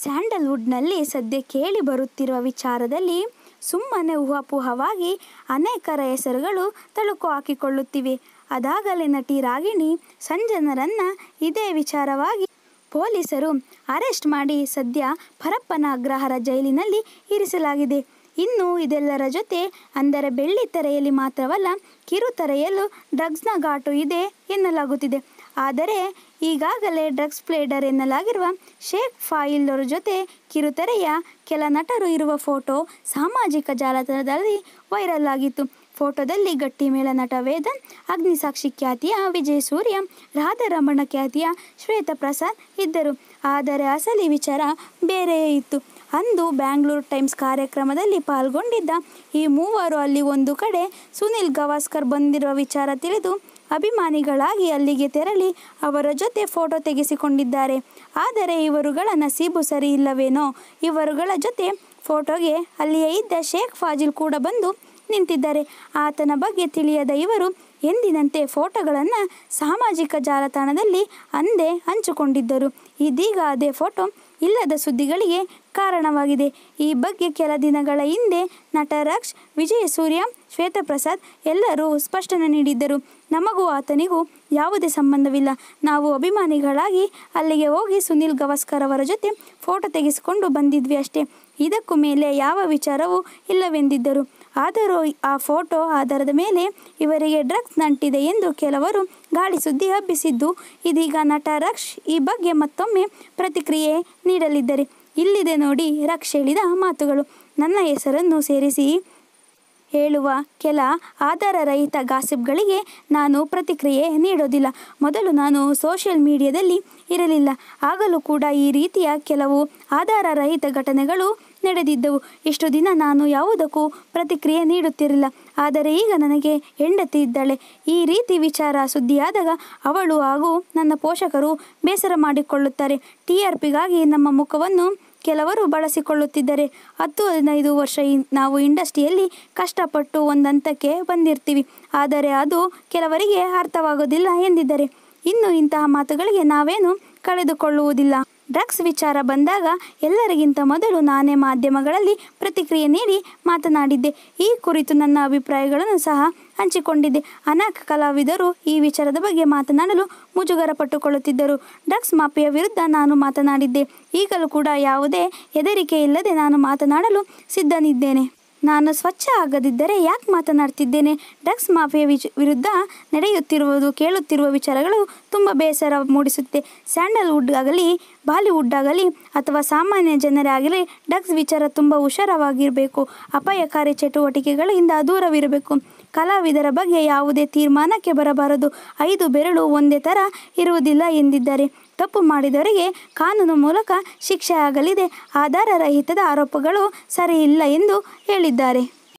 ಸ್ಯಾಂಡಲ್ವುಡ್ನಲ್ಲಿ ಸದ್ಯ ಕೇಳಿ ಬರುತ್ತಿರುವ ವಿಚಾರದಲ್ಲಿ ಸುಮ್ಮನೆ ಊಹಾಪೋಹವಾಗಿ ಅನೇಕರ ಹೆಸರುಗಳು ತಳುಕು ಹಾಕಿಕೊಳ್ಳುತ್ತಿವೆ ಅದಾಗಲೇ ನಟಿ ರಾಗಿಣಿ ಸಂಜನರನ್ನ ಇದೇ ವಿಚಾರವಾಗಿ ಪೊಲೀಸರು ಅರೆಸ್ಟ್ ಮಾಡಿ ಸದ್ಯ ಪರಪ್ಪನ ಅಗ್ರಹಾರ ಜೈಲಿನಲ್ಲಿ ಇರಿಸಲಾಗಿದೆ ಇನ್ನು ಇದೆಲ್ಲರ ಜೊತೆ ಅಂದರೆ ಬೆಳ್ಳಿ ತೆರೆಯಲ್ಲಿ ಮಾತ್ರವಲ್ಲ ಕಿರುತೆರೆಯಲ್ಲೂ ಡ್ರಗ್ಸ್ನ ಘಾಟು ಇದೆ ಎನ್ನಲಾಗುತ್ತಿದೆ ಆದರೆ ಈಗಾಗಲೇ ಡ್ರಗ್ಸ್ ಪ್ಲೇಡರ್ ಎನ್ನಲಾಗಿರುವ ಶೇಖ್ ಫಾಯಿಲ್ರ ಜೊತೆ ಕಿರುತೆರೆಯ ಕೆಲ ನಟರು ಇರುವ ಫೋಟೋ ಸಾಮಾಜಿಕ ಜಾಲತಾಣದಲ್ಲಿ ವೈರಲ್ ಆಗಿತ್ತು ಫೋಟೋದಲ್ಲಿ ಗಟ್ಟಿಮೇಳ ನಟ ವೇದನ್ ಅಗ್ನಿಸಾಕ್ಷಿ ಖ್ಯಾತಿಯ ವಿಜಯ್ ಸೂರ್ಯ ರಾಧಾರಮಣ ಖ್ಯಾತಿಯ ಶ್ವೇತಾ ಪ್ರಸಾದ್ ಇದ್ದರು ಆದರೆ ಅಸಲಿ ವಿಚಾರ ಬೇರೆಯೇ ಇತ್ತು ಅಂದು ಬ್ಯಾಂಗ್ಳೂರು ಟೈಮ್ಸ್ ಕಾರ್ಯಕ್ರಮದಲ್ಲಿ ಪಾಲ್ಗೊಂಡಿದ್ದ ಈ ಮೂವರು ಅಲ್ಲಿ ಒಂದು ಕಡೆ ಸುನಿಲ್ ಗವಾಸ್ಕರ್ ಬಂದಿರುವ ವಿಚಾರ ತಿಳಿದು ಅಭಿಮಾನಿಗಳಾಗಿ ಅಲ್ಲಿಗೆ ತೆರಳಿ ಅವರ ಜೊತೆ ಫೋಟೋ ತೆಗೆಸಿಕೊಂಡಿದ್ದಾರೆ ಆದರೆ ಇವರುಗಳ ನಸೀಬು ಸರಿ ಇಲ್ಲವೇನೋ ಇವರುಗಳ ಜೊತೆ ಫೋಟೋಗೆ ಅಲ್ಲಿಯೇ ಇದ್ದ ಶೇಖ್ ಫಾಜಿಲ್ ಕೂಡ ಬಂದು ನಿಂತಿದ್ದಾರೆ ಆತನ ಬಗ್ಗೆ ತಿಳಿಯದ ಇವರು ಎಂದಿನಂತೆ ಫೋಟೋಗಳನ್ನು ಸಾಮಾಜಿಕ ಜಾಲತಾಣದಲ್ಲಿ ಅಂದೇ ಹಂಚಿಕೊಂಡಿದ್ದರು ಇದೀಗ ಅದೇ ಫೋಟೋ ಇಲ್ಲದ ಸುದ್ದಿಗಳಿಗೆ ಕಾರಣವಾಗಿದೆ ಈ ಬಗ್ಗೆ ಕೆಲ ದಿನಗಳ ಹಿಂದೆ ನಟ ರಕ್ಷ್ ವಿಜಯ ಸೂರ್ಯ ಶ್ವೇತಪ್ರಸಾದ್ ಎಲ್ಲರೂ ಸ್ಪಷ್ಟನೆ ನೀಡಿದ್ದರು ನಮಗೂ ಆತನಿಗೂ ಯಾವುದೇ ಸಂಬಂಧವಿಲ್ಲ ನಾವು ಅಭಿಮಾನಿಗಳಾಗಿ ಅಲ್ಲಿಗೆ ಹೋಗಿ ಸುನಿಲ್ ಗವಾಸ್ಕರ್ ಅವರ ಜೊತೆ ಫೋಟೋ ತೆಗೆಸಿಕೊಂಡು ಬಂದಿದ್ವಿ ಅಷ್ಟೇ ಇದಕ್ಕೂ ಮೇಲೆ ಯಾವ ವಿಚಾರವೂ ಇಲ್ಲವೆಂದಿದ್ದರು ಆದರೂ ಆ ಫೋಟೋ ಆಧಾರದ ಮೇಲೆ ಇವರಿಗೆ ಡ್ರಗ್ಸ್ ನಂಟಿದೆ ಎಂದು ಕೆಲವರು ಗಾಳಿ ಸುದ್ದಿ ಹಬ್ಬಿಸಿದ್ದು ಇದೀಗ ನಟ ರಕ್ಷ್ ಈ ಬಗ್ಗೆ ಮತ್ತೊಮ್ಮೆ ಪ್ರತಿಕ್ರಿಯೆ ನೀಡಲಿದ್ದಾರೆ ಇಲ್ಲಿದೆ ನೋಡಿ ರಕ್ಷ್ ಹೇಳಿದ ಮಾತುಗಳು ನನ್ನ ಹೆಸರನ್ನು ಸೇರಿಸಿ ಹೇಳುವ ಕೆಲ ಆಧಾರರಹಿತ ಗಾಸಿಪ್ಗಳಿಗೆ ನಾನು ಪ್ರತಿಕ್ರಿಯೆ ನೀಡೋದಿಲ್ಲ ಮೊದಲು ನಾನು ಸೋಷಿಯಲ್ ಮೀಡಿಯಾದಲ್ಲಿ ಇರಲಿಲ್ಲ ಆಗಲೂ ಕೂಡ ಈ ರೀತಿಯ ಕೆಲವು ಆಧಾರರಹಿತ ಘಟನೆಗಳು ನಡೆದಿದ್ದವು ಇಷ್ಟು ದಿನ ನಾನು ಯಾವುದಕ್ಕೂ ಪ್ರತಿಕ್ರಿಯೆ ನೀಡುತ್ತಿರಲಿಲ್ಲ ಆದರೆ ಈಗ ನನಗೆ ಹೆಂಡತಿ ಇದ್ದಾಳೆ ಈ ರೀತಿ ವಿಚಾರ ಸುದ್ದಿಯಾದಾಗ ಅವಳು ಹಾಗೂ ನನ್ನ ಪೋಷಕರು ಬೇಸರ ಮಾಡಿಕೊಳ್ಳುತ್ತಾರೆ ಟಿ ಆರ್ ಪಿಗಾಗಿ ನಮ್ಮ ಮುಖವನ್ನು ಕೆಲವರು ಬಳಸಿಕೊಳ್ಳುತ್ತಿದ್ದಾರೆ ಹತ್ತು ಹದಿನೈದು ವರ್ಷ ಇನ್- ನಾವು ಇಂಡಸ್ಟ್ರಿಯಲ್ಲಿ ಕಷ್ಟಪಟ್ಟು ಒಂದು ಹಂತಕ್ಕೆ ಬಂದಿರ್ತೀವಿ ಆದರೆ ಅದು ಕೆಲವರಿಗೆ ಅರ್ಥವಾಗೋದಿಲ್ಲ ಎಂದಿದ್ದಾರೆ ಇನ್ನು ಇಂತಹ ಮಾತುಗಳಿಗೆ ನಾವೇನು ಕಳೆದುಕೊಳ್ಳುವುದಿಲ್ಲ ಡ್ರಗ್ಸ್ ವಿಚಾರ ಬಂದಾಗ ಎಲ್ಲರಿಗಿಂತ ಮೊದಲು ನಾನೇ ಮಾಧ್ಯಮಗಳಲ್ಲಿ ಪ್ರತಿಕ್ರಿಯೆ ನೀಡಿ ಮಾತನಾಡಿದ್ದೆ ಈ ಕುರಿತು ನನ್ನ ಅಭಿಪ್ರಾಯಗಳನ್ನು ಸಹ ಹಂಚಿಕೊಂಡಿದ್ದೆ ಅನೇಕ ಕಲಾವಿದರು ಈ ವಿಚಾರದ ಬಗ್ಗೆ ಮಾತನಾಡಲು ಮುಜುಗರ ಪಟ್ಟುಕೊಳ್ಳುತ್ತಿದ್ದರು ಡ್ರಗ್ಸ್ ಮಾಫಿಯಾ ವಿರುದ್ಧ ನಾನು ಮಾತನಾಡಿದ್ದೆ ಈಗಲೂ ಕೂಡ ಯಾವುದೇ ಹೆದರಿಕೆ ಇಲ್ಲದೆ ನಾನು ಮಾತನಾಡಲು ಸಿದ್ಧನಿದ್ದೇನೆ ನಾನು ಸ್ವಚ್ಛ ಆಗದಿದ್ದರೆ ಯಾಕೆ ಮಾತನಾಡ್ತಿದ್ದೇನೆ ಡ್ರಗ್ಸ್ ಮಾಫಿಯಾ ವಿಚ ವಿರುದ್ಧ ನಡೆಯುತ್ತಿರುವುದು ಕೇಳುತ್ತಿರುವ ವಿಚಾರಗಳು ತುಂಬ ಬೇಸರ ಮೂಡಿಸುತ್ತೆ ಸ್ಯಾಂಡಲ್ವುಡ್ ಆಗಲಿ ಬಾಲಿವುಡ್ ಆಗಲಿ ಅಥವಾ ಸಾಮಾನ್ಯ ಜನರೇ ಆಗಲಿ ಡ್ರಗ್ಸ್ ವಿಚಾರ ತುಂಬ ಹುಷಾರವಾಗಿರಬೇಕು ಅಪಾಯಕಾರಿ ಚಟುವಟಿಕೆಗಳಿಂದ ದೂರವಿರಬೇಕು ಕಲಾವಿದರ ಬಗ್ಗೆ ಯಾವುದೇ ತೀರ್ಮಾನಕ್ಕೆ ಬರಬಾರದು ಐದು ಬೆರಳು ಒಂದೇ ಥರ ಇರುವುದಿಲ್ಲ ಎಂದಿದ್ದಾರೆ ತಪ್ಪು ಮಾಡಿದವರಿಗೆ ಕಾನೂನು ಮೂಲಕ ಶಿಕ್ಷೆ ಆಗಲಿದೆ ಆಧಾರರಹಿತದ ಆರೋಪಗಳು ಸರಿಯಿಲ್ಲ ಎಂದು ಹೇಳಿದ್ದಾರೆ